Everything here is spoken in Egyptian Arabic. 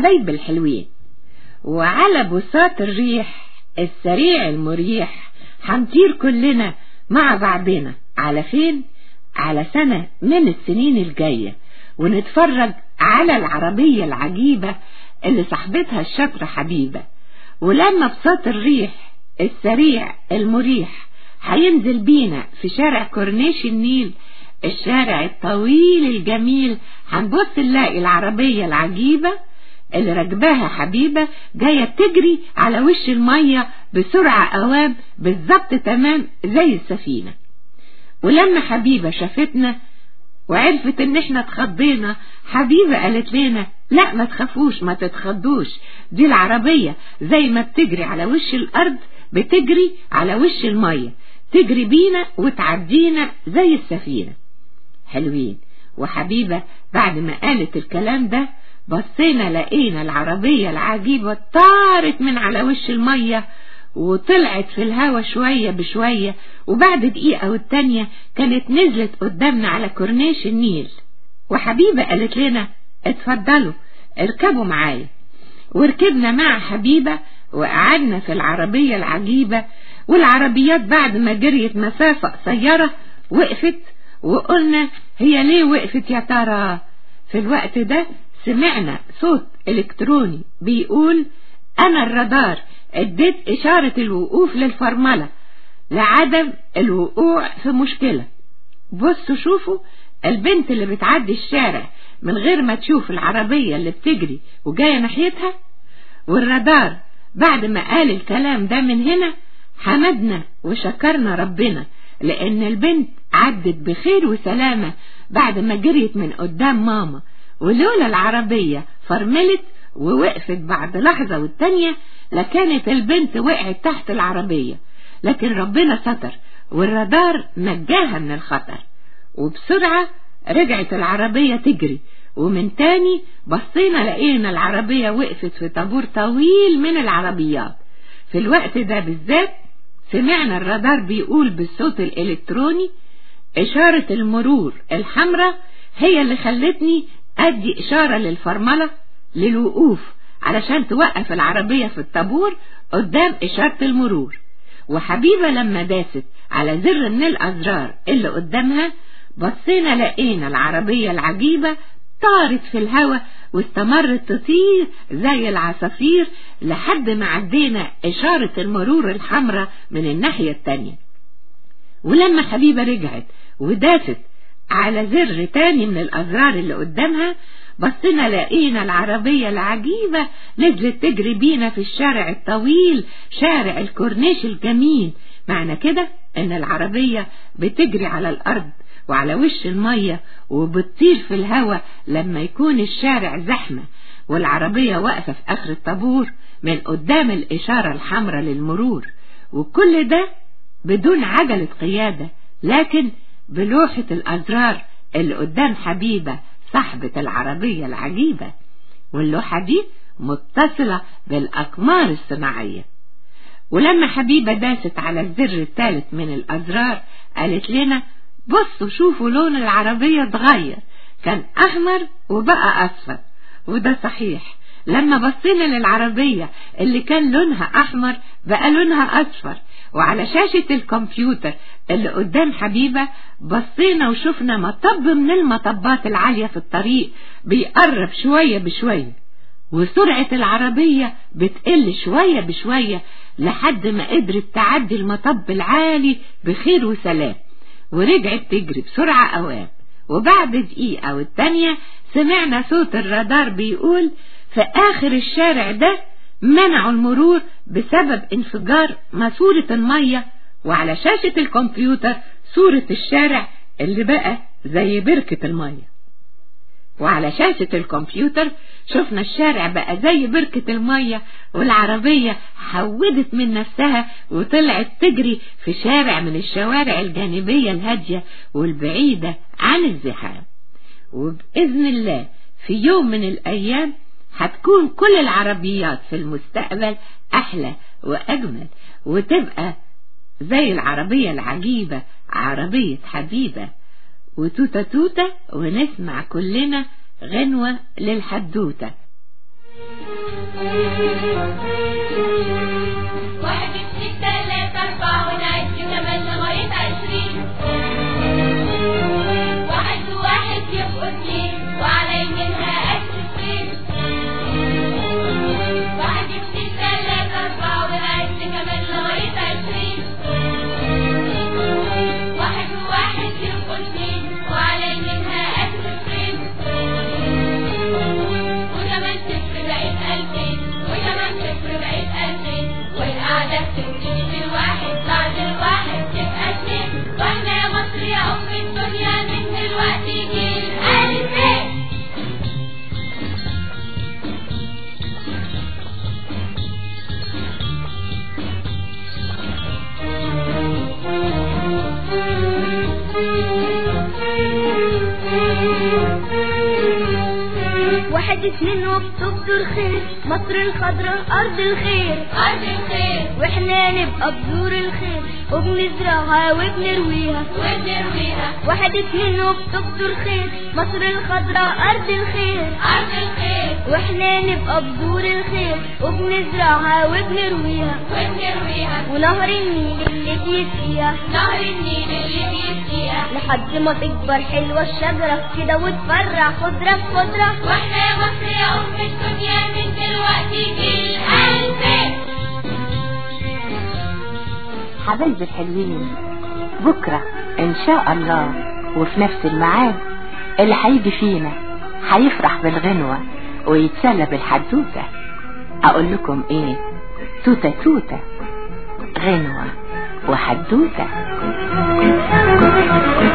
حبايب الحلوين وعلى بساط الريح السريع المريح هنطير كلنا مع بعضنا على فين على سنة من السنين الجاية ونتفرج على العربية العجيبة اللي صاحبتها الشاطرة حبيبة ولما بساط الريح السريع المريح هينزل بينا في شارع كورنيش النيل الشارع الطويل الجميل هنبص نلاقي العربية العجيبة اللي راكباها حبيبة جاية تجري على وش المية بسرعة أوام بالظبط تمام زي السفينة ولما حبيبة شافتنا وعرفت ان احنا اتخضينا حبيبة قالت لنا لا ما تخافوش ما تتخضوش دي العربية زي ما بتجري على وش الارض بتجري على وش المية تجري بينا وتعدينا زي السفينة حلوين وحبيبة بعد ما قالت الكلام ده بصينا لقينا العربية العجيبة طارت من على وش المية وطلعت في الهوا شوية بشوية وبعد دقيقة والتانية كانت نزلت قدامنا على كورنيش النيل وحبيبة قالت لنا اتفضلوا اركبوا معايا وركبنا مع حبيبة وقعدنا في العربية العجيبة والعربيات بعد ما جريت مسافة قصيرة وقفت وقلنا هي ليه وقفت يا ترى في الوقت ده سمعنا صوت الكتروني بيقول انا الرادار اديت اشارة الوقوف للفرملة لعدم الوقوع في مشكلة بصوا شوفوا البنت اللي بتعدي الشارع من غير ما تشوف العربية اللي بتجري وجاية ناحيتها والرادار بعد ما قال الكلام ده من هنا حمدنا وشكرنا ربنا لأن البنت عدت بخير وسلامة بعد ما جريت من قدام ماما ولولا العربية فرملت ووقفت بعد لحظة والتانية لكانت البنت وقعت تحت العربية لكن ربنا ستر والرادار نجاها من الخطر وبسرعة رجعت العربية تجري ومن تاني بصينا لقينا العربية وقفت في طابور طويل من العربيات في الوقت ده بالذات سمعنا الرادار بيقول بالصوت الإلكتروني إشارة المرور الحمراء هي اللي خلتني أدي إشارة للفرملة للوقوف علشان توقف العربية في الطابور قدام إشارة المرور وحبيبة لما داست على زر من الأزرار اللي قدامها بصينا لقينا العربية العجيبة طارت في الهواء واستمرت تطير زي العصافير لحد ما عدينا إشارة المرور الحمراء من الناحية التانية ولما حبيبة رجعت وداست على زر تاني من الأزرار اللي قدامها بصينا لقينا العربية العجيبة نزلت تجري بينا في الشارع الطويل شارع الكورنيش الجميل معنى كده ان العربية بتجري على الارض وعلى وش المية وبتطير في الهواء لما يكون الشارع زحمة والعربية واقفة في اخر الطابور من قدام الاشارة الحمراء للمرور وكل ده بدون عجلة قيادة لكن بلوحة الازرار اللي قدام حبيبة صاحبة العربية العجيبة واللوحة دي متصلة بالأقمار الصناعية ولما حبيبة داست على الزر الثالث من الأزرار قالت لنا بصوا شوفوا لون العربية اتغير كان أحمر وبقى أصفر وده صحيح لما بصينا للعربية اللي كان لونها أحمر بقى لونها أصفر وعلى شاشة الكمبيوتر اللي قدام حبيبة بصينا وشفنا مطب من المطبات العالية في الطريق بيقرب شوية بشوية وسرعة العربية بتقل شوية بشوية لحد ما قدرت تعدي المطب العالي بخير وسلام ورجعت تجري بسرعة أوام وبعد دقيقة والتانية سمعنا صوت الرادار بيقول في آخر الشارع ده منعوا المرور بسبب انفجار ماسورة المية وعلى شاشة الكمبيوتر صورة الشارع اللي بقى زي بركة المية وعلى شاشة الكمبيوتر شفنا الشارع بقى زي بركة المية والعربية حودت من نفسها وطلعت تجري في شارع من الشوارع الجانبية الهادية والبعيدة عن الزحام وبإذن الله في يوم من الأيام هتكون كل العربيات في المستقبل أحلى وأجمل وتبقى زي العربية العجيبة عربية حبيبة وتوتة توتة ونسمع كلنا غنوة للحدوتة وادي سنين وبتبدر خير مصر الخضراء أرض الخير أرض الخير وإحنا نبقى بذور الخير وبنزرعها وبنرويها وبنرويها واحد اتنين وبتبدر خير مصر الخضراء أرض الخير أرض الخير وإحنا نبقى بذور الخير وبنزرعها وبنرويها وبنرويها ونهر النيل اللي بيسقيها نهر النيل اللي بيسقيها لحد ما تكبر حلوة الشجرة كده وتفرع خضرة في خضرة واحنا يا مصر يا أم الدنيا من دلوقتي جيل ألف حبايبي الحلوين بكرة إن شاء الله وفي نفس الميعاد اللي هيجي فينا هيفرح بالغنوة ويتسلى بالحدوتة أقول لكم إيه توتة توتة غنوة وحدوتة